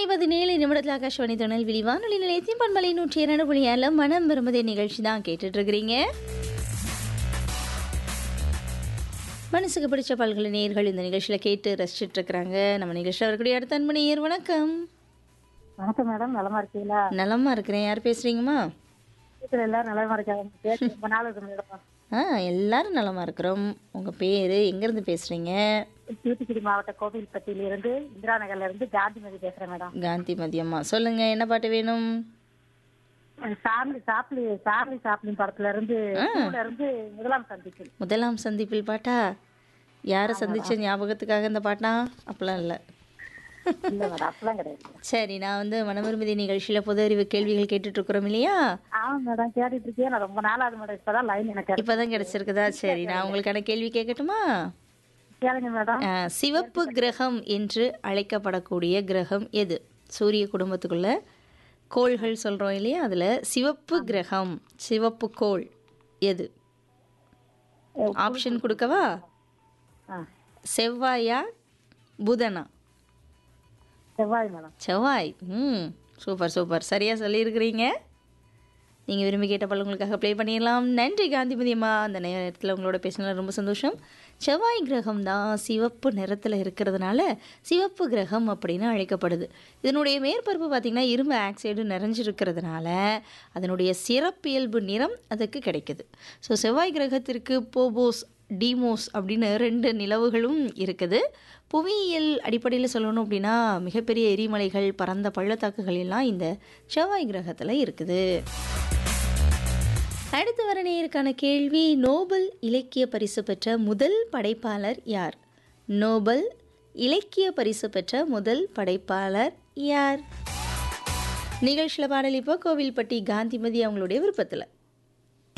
பதினேழு நிமிடத்தில் ஆகாஷ்வாணி தொழில் வானொலி நிலையத்தின் பண்பலை நூற்றி இரண்டு புள்ளி ஏழு மனம் விரும்புதே நிகழ்ச்சி தான் கேட்டுட்டு இருக்கிறீங்க மனசுக்கு பிடிச்ச பல்கலை நேயர்கள் இந்த நிகழ்ச்சியில் கேட்டு ரசிச்சுட்டு இருக்கிறாங்க நம்ம நிகழ்ச்சியில் வரக்கூடிய அடுத்த அன்பு நேயர் வணக்கம் வணக்கம் மேடம் நலமா இருக்கீங்களா நலமா இருக்கிறேன் யார் பேசுறீங்கம்மா வீட்டுல எல்லாரும் நலமா இருக்காங்க பேசி ரொம்ப நாள் இருக்கு மேடம் ஆ எல்லாரும் நலமா இருக்கிறோம் உங்க பேரு எங்கேருந்து பேசுறீங்க தூத்துக்குடி மாவட்ட கோவில்பட்டியில இருந்து இந்திரா நகர்ல இருந்து காந்திமதி பேசுறேன் மேடம் காந்தி மதியம்மா சொல்லுங்க என்ன பாட்டு வேணும் சாமி சாப்பிளி சாமி சாப்பிளின் படத்துல இருந்து பூல இருந்து முதலாம் சந்திப்பு முதலாம் சந்திப்பில் பாட்டா யாரை சந்திச்ச ஞாபகத்துக்காக இந்த பாட்டா அப்பெல்லாம் இல்லை இல்ல மேடம் அப்பெல்லாம் கிடையாது சரி நான் வந்து மனவிரும்பதி நிகழ்ச்சியில் பொது அறிவு கேள்விகள் கேட்டுட்டு இருக்கிறோம் இல்லையா ஆமா மேடம் கேட்டுட்டு இருக்கேன் நான் ரொம்ப நாள் ஆகுது மேடம் இப்பதான் லைன் எனக்கு கிடைச்சு. இப்பதான் கிடைச்சிருக்குதா சரி நான் உங்களுக்கான கேள்வி கேட்கட்டுமா கேளுங்க மேடம் ஆ, சிவப்பு கிரகம் என்று அழைக்கப்படக்கூடிய கிரகம் எது சூரிய குடும்பத்துக்குள்ள கோள்கள் சொல்றோம் இல்லையா அதுல சிவப்பு கிரகம் சிவப்பு கோள் எது ஆப்ஷன் கொடுக்கவா ஆ, செவ்வாயா புதனா செவ்வாய் மேடம் செவ்வாய் ம் சூப்பர் சூப்பர் சரியாக சொல்லியிருக்கிறீங்க நீங்கள் விரும்பி கேட்ட பல உங்களுக்காக ப்ளே பண்ணிடலாம் நன்றி காந்திமதி அம்மா அந்த நேரத்தில் உங்களோட பேசினது ரொம்ப சந்தோஷம் செவ்வாய் கிரகம் தான் சிவப்பு நிறத்தில் இருக்கிறதுனால சிவப்பு கிரகம் அப்படின்னு அழைக்கப்படுது இதனுடைய மேற்பரப்பு பார்த்திங்கன்னா இரும்பு ஆக்சைடு நிறைஞ்சிருக்கிறதுனால அதனுடைய சிறப்பியல்பு நிறம் அதுக்கு கிடைக்குது ஸோ செவ்வாய் கிரகத்திற்கு போபோஸ் டீமோஸ் அப்படின்னு ரெண்டு நிலவுகளும் இருக்குது புவியியல் அடிப்படையில் சொல்லணும் அப்படின்னா மிகப்பெரிய எரிமலைகள் பரந்த பள்ளத்தாக்குகள் எல்லாம் இந்த செவ்வாய் கிரகத்தில் இருக்குது அடுத்து வர நேருக்கான கேள்வி நோபல் இலக்கிய பரிசு பெற்ற முதல் படைப்பாளர் யார் நோபல் இலக்கிய பரிசு பெற்ற முதல் படைப்பாளர் யார் நிகழ்ச்சியில் பாடல் இப்போ கோவில்பட்டி காந்திமதி அவங்களுடைய விருப்பத்தில்